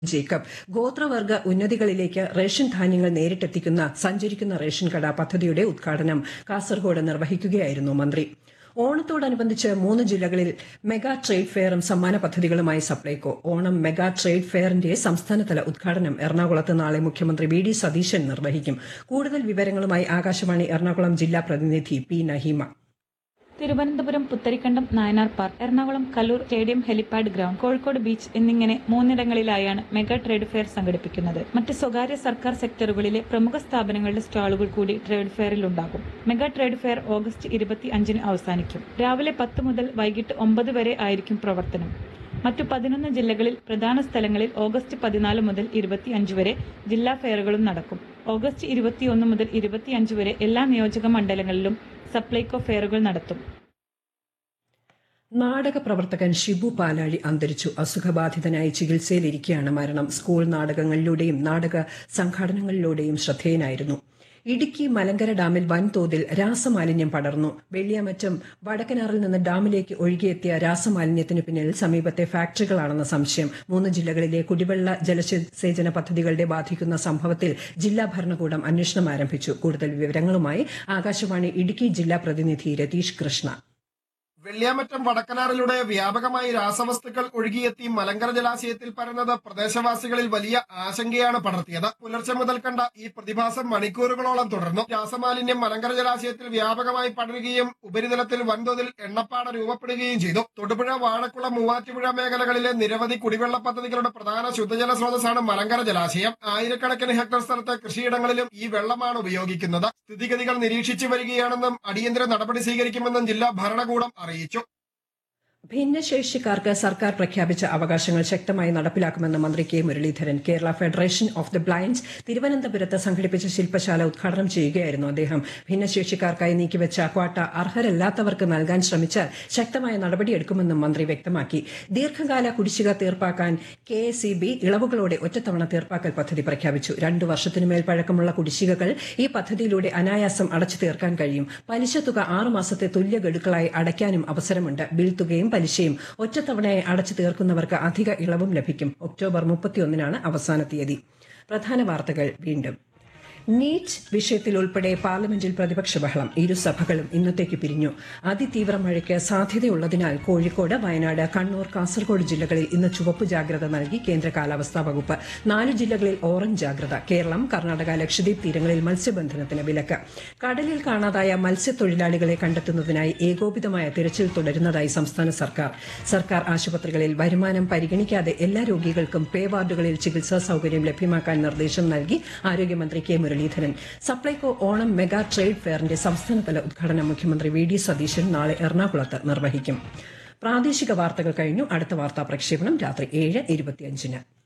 Jacob ഗോത്രവർഗ ഉന്നതികളിലേക്ക് ration ധാന്യങ്ങൾ നേരിട്ടെത്തിക്കുന്ന സഞ്ചരിക്കുന്ന റേഷൻ കട പദ്ധതിയുടെ ഉദ്ഘാടനം കാസർഗോഡ് നിർവഹിക്കുകയായിരുന്നു മന്ത്രി ഓണത്തോടനുബന്ധിച്ച് മൂന്ന് ജില്ലകളിൽ മെഗാ ട്രേഡ് ഫെയറും സമ്മാന പദ്ധതികളുമായി സപ്ലൈകോ ഓണം മെഗാ ട്രേഡ് ഫെയറിന്റെ സംസ്ഥാനതല ഉദ്ഘാടനം എറണാകുളത്ത് നാളെ മുഖ്യമന്ത്രി വി ഡി സതീശൻ നിർവഹിക്കും കൂടുതൽ വിവരങ്ങളുമായി ആകാശവാണി എറണാകുളം ജില്ലാ പ്രതിനിധി P Naheema Thiruvananthapuram Putharikandam Nayanar park Ernakulam Kaloor stadium helipad ground Kozhikode beach എന്നിങ്ങനെ മൂന്നിടങ്ങളിലായാണ് മെഗാ ട്രേഡ് ഫെയർ സംഘടിപ്പിക്കുന്നത് മറ്റ് സ്വകാര്യ സർക്കാർ സെക്ടറുകളിലെ പ്രമുഖ സ്ഥാപനങ്ങളുടെ സ്റ്റാളുകൾ കൂടി ട്രേഡ് ഫെയറിൽ ഉണ്ടാകും മെഗാ ട്രേഡ് ഫെയർ ഓഗസ്റ്റ് ഇരുപത്തി അഞ്ചിന് അവസാനിക്കും രാവിലെ പത്ത് മുതൽ വൈകിട്ട് ഒമ്പത് വരെ ആയിരിക്കും പ്രവർത്തനം മറ്റു പതിനൊന്ന് ജില്ലകളിൽ പ്രധാന സ്ഥലങ്ങളിൽ ഓഗസ്റ്റ് പതിനാല് മുതൽ ഇരുപത്തിയഞ്ച് വരെ ജില്ലാ ഫെയറുകളും നടക്കും ഓഗസ്റ്റ് ഇരുപത്തിയൊന്ന് മുതൽ ഇരുപത്തിയഞ്ച് വരെ എല്ലാ നിയോജക മണ്ഡലങ്ങളിലും സപ്ലൈകോ ഫെയറുകൾ നടത്തും നാടക പ്രവർത്തകൻ ഷിബു പാലാഴി അന്തരിച്ചു അസുഖബാധിതനായി ചികിത്സയിലിരിക്കെയാണ് മരണം സ്കൂൾ നാടകങ്ങളിലൂടെയും നാടക സംഘാടനങ്ങളിലൂടെയും ശ്രദ്ധേയനായിരുന്നു ഇടുക്കി മലങ്കര ഡാമിൽ വൻതോതിൽ രാസമാലിന്യം പടർന്നു വെള്ളിയാമറ്റം വടക്കനാറിൽ നിന്ന് ഡാമിലേക്ക് ഒഴുകിയെത്തിയ രാസമാലിന്യത്തിന് പിന്നിൽ സമീപത്തെ ഫാക്ടറികളാണെന്ന സംശയം മൂന്ന് ജില്ലകളിലെ കുടിവെള്ള ജലസേചന പദ്ധതികളുടെ ബാധിക്കുന്ന സംഭവത്തിൽ ജില്ലാ ഭരണകൂടം അന്വേഷണം ആരംഭിച്ചു കൂടുതൽ വിവരങ്ങളുമായി ആകാശവാണി ഇടുക്കി ജില്ലാ പ്രതിനിധി രതീഷ് കൃഷ്ണ വെള്ളിയാമറ്റം വടക്കനാറിലൂടെ വ്യാപകമായി രാസവസ്തുക്കൾ ഒഴുകിയെത്തി മലങ്കര ജലാശയത്തിൽ പരന്നത് പ്രദേശവാസികളിൽ വലിയ ആശങ്കയാണ് പടർത്തിയത് പുലർച്ചെ മുതൽ കണ്ട ഈ പ്രതിഭാസം മണിക്കൂറുകളോളം തുടർന്നു രാസമാലിന്യം മലങ്കര ജലാശയത്തിൽ വ്യാപകമായി പടരുകയും ഉപരിതലത്തിൽ വൻതോതിൽ എണ്ണപ്പാട രൂപപ്പെടുകയും ചെയ്തു തൊടുപുഴ വാഴക്കുളം മൂവാറ്റുപുഴ മേഖലകളിലെ നിരവധി കുടിവെള്ള പദ്ധതികളുടെ പ്രധാന ശുദ്ധജല സ്രോതസ്സാണ് മലങ്കര ജലാശയം ആയിരക്കണക്കിന് ഹെക്ടർ സ്ഥലത്ത് കൃഷിയിടങ്ങളിലും ഈ വെള്ളമാണ് ഉപയോഗിക്കുന്നത് സ്ഥിതിഗതികൾ നിരീക്ഷിച്ചു വരികയാണെന്നും അടിയന്തര നടപടി സ്വീകരിക്കുമെന്നും ജില്ലാ ഭരണകൂടം അറിയിച്ചു ഭിന്നശേഷിക്കാർക്ക് സർക്കാർ പ്രഖ്യാപിച്ച അവകാശങ്ങൾ ശക്തമായി നടപ്പിലാക്കുമെന്ന് മന്ത്രി K Muraleedharan Kerala federation of the blinds തിരുവനന്തപുരത്ത് സംഘടിപ്പിച്ച ശില്പശാല ഉദ്ഘാടനം ചെയ്യുകയായിരുന്നു അദ്ദേഹം ഭിന്നശേഷിക്കാർക്കായി നീക്കിവെച്ച ക്വാട്ട അർഹരല്ലാത്തവർക്ക് നൽകാൻ ശ്രമിച്ചാൽ ശക്തമായ നടപടിയെടുക്കുമെന്നും മന്ത്രി വ്യക്തമാക്കി ദീർഘകാല കുടിശ്ശിക തീർപ്പാക്കാൻ കെ എസ് ഇ ബി ഇളവുകളോടെ ഒറ്റത്തവണ തീർപ്പാക്കൽ പദ്ധതി പ്രഖ്യാപിച്ചു രണ്ടു വർഷത്തിനുമേൽ പഴക്കമുള്ള കുടിശ്ശികകൾ ഈ പദ്ധതിയിലൂടെ അനായാസം അടച്ചു തീർക്കാൻ കഴിയും പലിശ തുക ആറുമാസത്തെ തുല്യ ഗഡുക്കളായി അടയ്ക്കാനും അവസരമുണ്ട് ബിൽ തുകയും പലിശയും ഒറ്റത്തവണയായി അടച്ചു തീർക്കുന്നവർക്ക് അധിക ഇളവും ലഭിക്കും ഒക്ടോബർ മുപ്പത്തിയൊന്നിനാണ് അവസാന തീയതി പ്രധാന വാർത്തകൾ വീണ്ടും നീറ്റ് വിഷയത്തിൽ ഉൾപ്പെടെ പാർലമെന്റിൽ പ്രതിപക്ഷ ബഹളം ഇരുസഭകളും ഇന്നത്തേക്ക് പിരിഞ്ഞു അതിതീവ്ര മഴയ്ക്ക് സാധ്യതയുള്ളതിനാൽ കോഴിക്കോട് വയനാട് കണ്ണൂർ കാസർഗോഡ് ജില്ലകളിൽ ഇന്ന് ചുവപ്പ് ജാഗ്രത നൽകി കേന്ദ്ര കാലാവസ്ഥാ വകുപ്പ് നാല് ജില്ലകളിൽ ഓറഞ്ച് ജാഗ്രത കേരളം കർണാടക ലക്ഷദ്വീപ് തീരങ്ങളിൽ മത്സ്യബന്ധനത്തിന് വിലക്ക് കടലിൽ കാണാതായ മത്സ്യത്തൊഴിലാളികളെ കണ്ടെത്തുന്നതിനായി ഏകോപിതമായ തിരച്ചിൽ തുടരുന്നതായി സംസ്ഥാന സർക്കാർ സർക്കാർ ആശുപത്രികളിൽ വരുമാനം പരിഗണിക്കാതെ എല്ലാ രോഗികൾക്കും പേ വാർഡുകളിൽ ചികിത്സാ സൌകര്യം ലഭ്യമാക്കാൻ നിർദ്ദേശം നൽകി ആരോഗ്യമന്ത്രി K Muraleedharan Supplyco Onam mega trade ഫെയറിന്റെ സംസ്ഥാനതല ഉദ്ഘാടനം മുഖ്യമന്ത്രി വി ഡി സതീശൻ നാളെ എറണാകുളത്ത് നിർവഹിക്കും പ്രാദേശിക വാർത്തകൾ കഴിഞ്ഞു അടുത്ത വാർത്താ പ്രക്ഷേപണം രാത്രി ഏഴ് ഇരുപത്തിയഞ്ചിന്